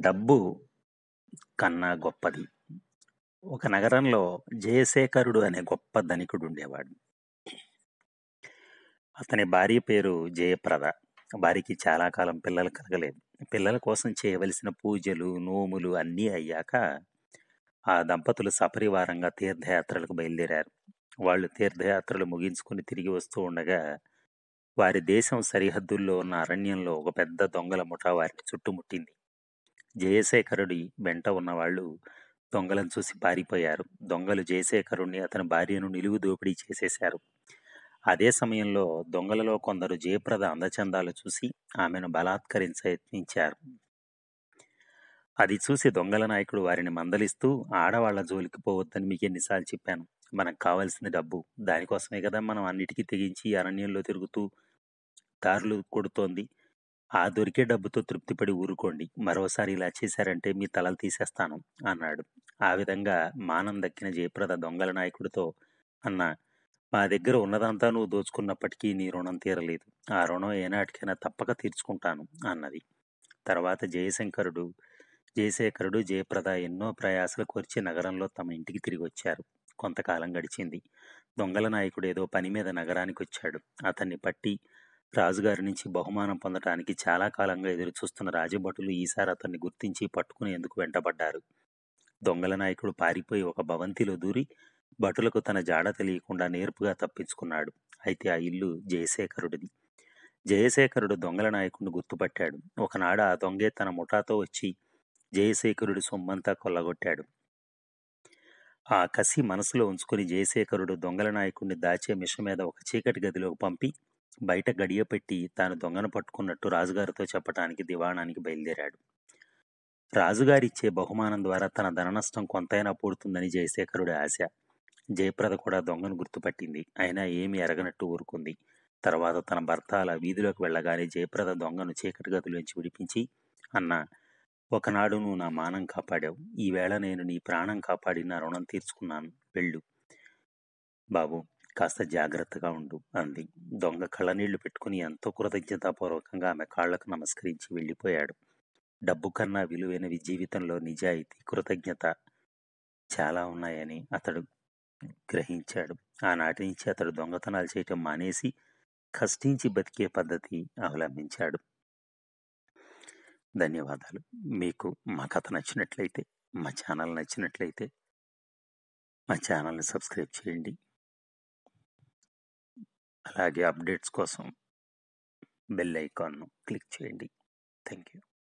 డబ్బు కన్నా గొప్పది ఒక నగరంలో జయశేఖరుడు అనే గొప్ప ధనికుడు ఉండేవాడు అతని భార్య పేరు జయప్రద వారికి చాలా కాలం పిల్లలు కలగలేదు పిల్లల కోసం చేయవలసిన పూజలు నోములు అన్నీ అయ్యాక ఆ దంపతులు సపరివారంగా తీర్థయాత్రలకు బయలుదేరారు వాళ్ళు తీర్థయాత్రలు ముగించుకుని తిరిగి వస్తూ ఉండగా వారి దేశం సరిహద్దుల్లో ఉన్న అరణ్యంలో ఒక పెద్ద దొంగల ముఠా వారిని చుట్టుముట్టింది జయశేఖరుడి వెంట ఉన్న వాళ్ళు దొంగలను చూసి పారిపోయారు దొంగలు జయశేఖరుణ్ణి అతని భార్యను నిలువు దోపిడీ చేసేశారు అదే సమయంలో దొంగలలో కొందరు జయప్రద అందచందాలు చూసి ఆమెను బలాత్కరించ యత్నించారు అది చూసి దొంగల నాయకుడు వారిని మందలిస్తూ ఆడవాళ్ల జోలికి పోవద్దని మీకు ఎన్నిసార్లు చెప్పాను మనకు కావాల్సింది డబ్బు దానికోసమే కదా మనం అన్నిటికీ తెగించి ఈ అరణ్యంలో తిరుగుతూ దారులు కొడుతోంది ఆ దొరికే డబ్బుతో తృప్తిపడి ఊరుకోండి మరోసారి ఇలా చేశారంటే మీ తలలు తీసేస్తాను అన్నాడు ఆ విధంగా మానం దక్కిన జయప్రద దొంగల నాయకుడితో అన్న మా దగ్గర ఉన్నదంతా నువ్వు దోచుకున్నప్పటికీ నీ రుణం తీరలేదు ఆ రుణం ఏనాటికైనా తప్పక తీర్చుకుంటాను అన్నది తర్వాత జయశంకరుడు జయశేఖరుడు జయప్రద ఎన్నో ప్రయాసలు కోర్చి నగరంలో తమ ఇంటికి తిరిగి వచ్చారు కొంతకాలం గడిచింది దొంగల నాయకుడు ఏదో పని మీద నగరానికి వచ్చాడు అతన్ని పట్టి రాజుగారి నుంచి బహుమానం పొందడానికి చాలా కాలంగా ఎదురు చూస్తున్న రాజభటులు ఈసారి అతన్ని గుర్తించి పట్టుకునేందుకు వెంటబడ్డారు దొంగల నాయకుడు పారిపోయి ఒక భవంతిలో దూరి భటులకు తన జాడ తెలియకుండా నేర్పుగా తప్పించుకున్నాడు అయితే ఆ ఇల్లు జయశేఖరుడిది జయశేఖరుడు దొంగల నాయకుడిని గుర్తుపట్టాడు ఒకనాడు ఆ దొంగే తన ముఠాతో వచ్చి జయశేఖరుడి సొమ్మంతా కొల్లగొట్టాడు ఆ కసి మనసులో ఉంచుకుని జయశేఖరుడు దొంగల నాయకుడిని దాచే మిష మీద ఒక చీకటి గదిలోకి పంపి బయట గడియ పెట్టి తాను దొంగను పట్టుకున్నట్టు రాజుగారితో చెప్పడానికి దివాణానికి బయలుదేరాడు రాజుగారిచ్చే బహుమానం ద్వారా తన ధన నష్టం కొంతైనా పూడుతుందని జయశేఖరుడి ఆశ జయప్రద కూడా దొంగను గుర్తుపట్టింది అయినా ఏమీ ఎరగనట్టు ఊరుకుంది తర్వాత తన భర్త అలా వీధిలోకి వెళ్ళగానే జయప్రద దొంగను చీకటి గదిలోంచి విడిపించి అన్న ఒకనాడు నువ్వు నా మానం కాపాడావు ఈవేళ నేను నీ ప్రాణం కాపాడి నా రుణం తీర్చుకున్నాను వెళ్ళు బాబు కాస్త జాగ్రత్తగా ఉండు అంది దొంగ కళ్ళనీళ్లు పెట్టుకుని ఎంతో కృతజ్ఞతాపూర్వకంగా ఆమె కాళ్లకు నమస్కరించి వెళ్ళిపోయాడు డబ్బు కన్నా విలువైనవి జీవితంలో నిజాయితీ కృతజ్ఞత చాలా ఉన్నాయని అతడు గ్రహించాడు ఆనాటి నుంచి అతడు దొంగతనాలు చేయటం మానేసి కష్టించి బతికే పద్ధతి అవలంబించాడు ధన్యవాదాలు మీకు మా కథ నచ్చినట్లయితే మా ఛానల్ నచ్చినట్లయితే మా ఛానల్ని సబ్స్క్రైబ్ చేయండి అలాగే అప్డేట్స్ కోసం బెల్ ఐకాన్ను క్లిక్ చేయండి థ్యాంక్ యూ